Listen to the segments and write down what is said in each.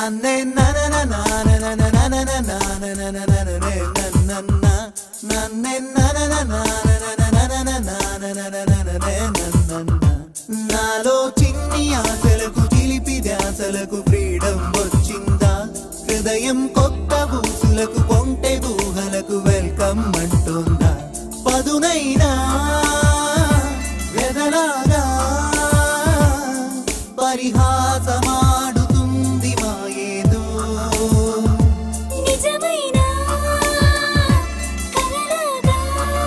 నన్నే ననన నానన ననన నానన నననే నన్నన్న నన్నే ననన నానన ననన నానన నననే నన్నన్న నాలో చిన్ని ఆశలకు చిలిపి ధ్యాసలకు ఫ్రీడమ్ వచ్చిందా హృదయం కొత్త ఊసులకు కొంటె ఊహలకు వెల్కమ్ అంటుందా పదునైనా వెదలాగా పరిహాసమాడుతుంది మాయేదో నిజమైన కలలాగా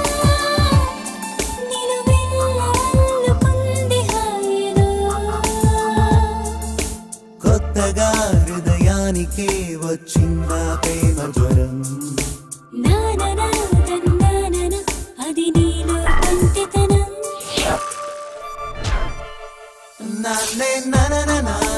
నిలువెల్లాలుకుంది హాయిగా కొత్తగా హృదయానికి వచ్చిందా ప్రేమ జ్వరం నాననా తన్నానన అది నీలో కొంటెతనం నన్నే ననన నానన